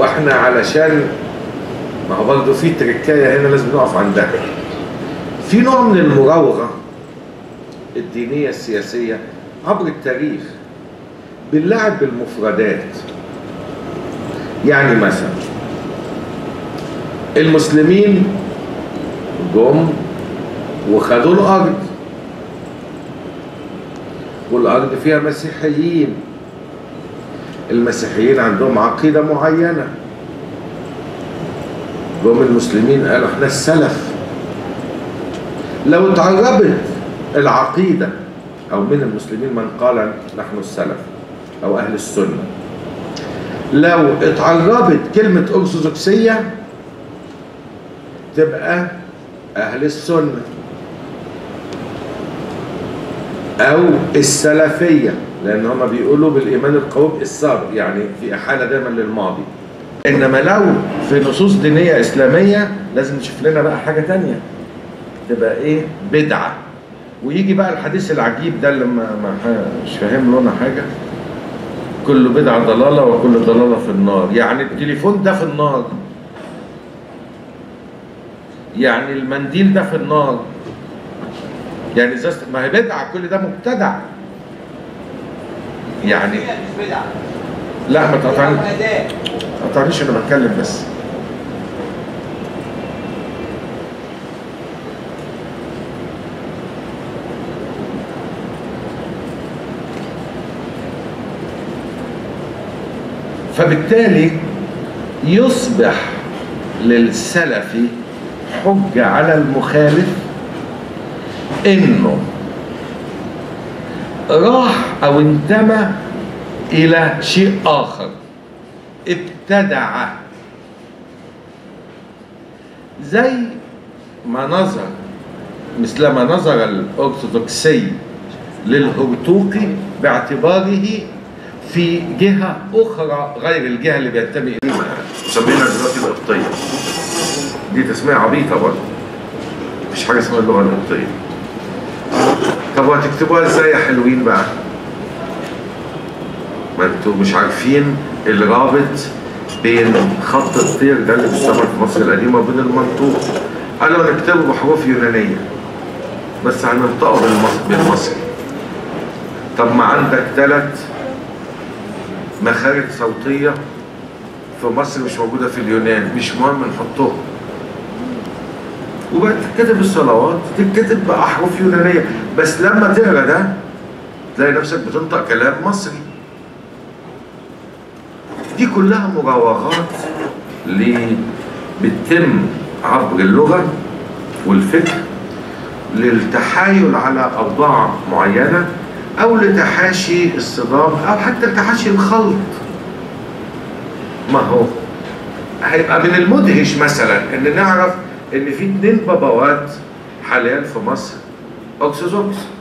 واحنا علشان ما هو برضه في تركايه هنا لازم نقف عندها في نوع من المراوغه الدينيه السياسيه عبر التاريخ باللعب بالمفردات يعني مثلا المسلمين جم وخدوا الارض والارض فيها مسيحيين المسيحيين عندهم عقيده معينه جم المسلمين قالوا احنا السلف لو اتعربت العقيده او من المسلمين من قال نحن السلف او اهل السنه لو اتعربت كلمه ارثوذكسيه تبقى اهل السنه او السلفيه لان هم بيقولوا بالايمان القوي السابق يعني في احاله دايما للماضي انما لو في نصوص دينيه اسلاميه لازم نشوف لنا بقى حاجه تانية تبقى ايه بدعه ويجي بقى الحديث العجيب ده اللي ما ما مش فاهم لنا حاجه كل بدعه ضلاله وكل ضلاله في النار يعني التليفون ده في النار يعني المنديل ده في النار يعني ازازه ما هي بدعه كل ده مبتدع يعني مش بدعة لا ما تقطعنيش أداة ما تقطعنيش انا بتكلم بس فبالتالي يصبح للسلف حجة على المخالف انه راح او انتمى الى شيء اخر ابتدع زي ما نظر مثل ما نظر الارثوذكسي للهرطوقي باعتباره في جهة أخرى غير الجهة اللي بينتمي إليها مسمينها دلوقتي القبطية دي تسمية عبيطة برضه مفيش حاجة اسمها اللغة القبطية طب وهتكتبوها ازاي يا حلوين بقى؟ ما انتوا مش عارفين الرابط بين خط الطير ده اللي بيستعمل في مصر القديمة وبين المنطوق قالوا نكتبه بحروف يونانية بس هننطقه بالمص- بالمصري طب ما عندك ثلاث مخارج صوتية في مصر مش موجودة في اليونان مش مهم نحطهم وبقت تتكتب الصلوات تتكتب بأحرف يونانية بس لما تقرا ده تلاقي نفسك بتنطق كلام مصري دي كلها مراوغات ل بتتم عبر اللغة والفكر للتحايل على أوضاع معينة أو لتحاشي الصدام أو حتى لتحاشي الخلط ما هو هيبقى من المدهش مثلا ان نعرف ان في اتنين باباوات حاليا في مصر ارثوذكس